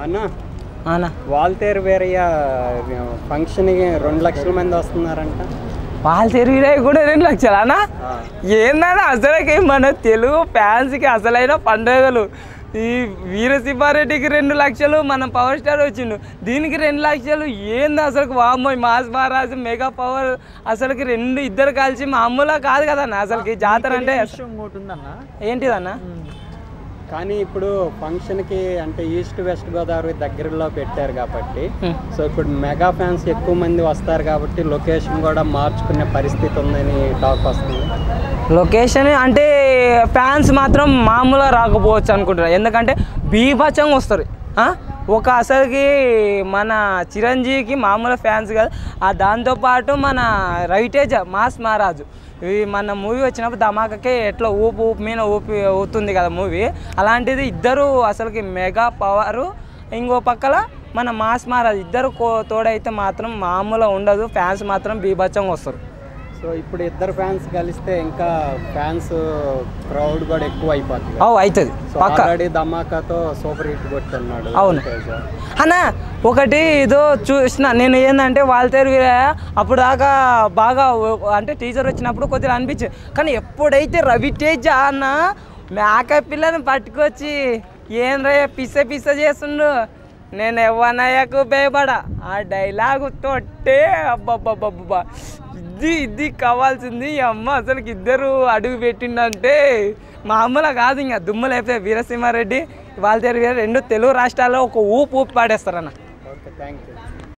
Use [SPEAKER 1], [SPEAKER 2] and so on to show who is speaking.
[SPEAKER 1] అన్న
[SPEAKER 2] అన్న
[SPEAKER 1] వాల్తేరు వేరయ్య ఫంక్షన్కి రెండు లక్షల మంది వస్తున్నారంట
[SPEAKER 2] వాళ్ళు తిరిగినాయి కూడా రెండు లక్షలు అన్న ఏందన్నా అసలుకి మన తెలుగు ఫ్యాన్స్కి అసలైన పండుగలు ఈ వీరసింహారెడ్డికి రెండు లక్షలు మన పవర్ స్టార్ వచ్చిండు దీనికి రెండు లక్షలు ఏంది అసలు వామ్మో మాస్ మహారాజు మెగా పవర్ అసలుకి రెండు ఇద్దరు కలిసి మామూలుగా కాదు కదన్న అసలుకి జాతర అంటే
[SPEAKER 3] ఇంకోటి ఉందన్న
[SPEAKER 2] ఏంటిదన్న
[SPEAKER 1] కానీ ఇప్పుడు ఫంక్షన్కి అంటే ఈస్ట్ వెస్ట్ గోదావరి దగ్గరలో పెట్టారు కాబట్టి సో ఇప్పుడు మెగా ఫ్యాన్స్ ఎక్కువ మంది వస్తారు కాబట్టి లొకేషన్ కూడా మార్చుకునే పరిస్థితి ఉందని టాక్ వస్తుంది
[SPEAKER 2] లొకేషన్ అంటే ఫ్యాన్స్ మాత్రం మామూలుగా రాకపోవచ్చు అనుకుంటున్నారు ఎందుకంటే బీభత్సంగా వస్తారు ఆ? ఒక అసలుకి మన చిరంజీవికి మామూలు ఫ్యాన్స్ కాదు ఆ దాంతోపాటు మన రవితేజ మాస్ మహారాజు ఈ మన మూవీ వచ్చినప్పుడు ధమాకకే ఎట్లా ఊపు ఊపు మీద ఊపి ఊతుంది కదా మూవీ అలాంటిది ఇద్దరు అసలుకి మెగా పవరు ఇంకో పక్కల మన మాస్ మహారాజ్ ఇద్దరు కో- తోడైతే మాత్రం మామూలుగా ఉండదు ఫ్యాన్స్ మాత్రం బీభత్సంగా వస్తారు
[SPEAKER 1] సో ఇప్పుడు ఇద్దరు ఫ్యాన్స్ కలిస్తే ఇంకా ఫ్యాన్స్ క్రౌడ్ కూడా ఎక్కువ అయిపోతుంది
[SPEAKER 2] అవు అవుతుంది
[SPEAKER 1] సో
[SPEAKER 2] పక్క
[SPEAKER 1] ఆల్రెడీ ధమాకాతో సూపర్ హిట్ కొట్టున్నాడు
[SPEAKER 2] అవును.
[SPEAKER 1] తేజ.
[SPEAKER 2] అన్న ఒకటి ఇదో చూసిన నేను ఏంటంటే వాళ్ళ వీరయ్య అప్పుడు దాకా బాగా ఓ- అంటే టీచర్ వచ్చినప్పుడు కొద్దిగా అనిపించింది కానీ ఎప్పుడైతే రవితేజ అన్న మేక పిల్లని పట్టుకొచ్చి ఏం రే పిస్స పిస్స చేస్తుండు నేను ఎవనయ్యకు భయపడా ఆ డైలాగు తొట్టే అబ్బబ్బబ్బబ్బా ఇది ఇది కావాల్సింది ఈ అమ్మ అసలుకి ఇద్దరు అడుగు పెట్టిండంటే మామూలుగా కాదు ఇంకా దుమ్ములు అయిపోయి వీరసింహారెడ్డి వాళ్ళ వీర రెండు తెలుగు రాష్ట్రాల్లో ఒక ఊపు ఊపి పాడేస్తారన్న
[SPEAKER 1] ఓకే థ్యాంక్ యూ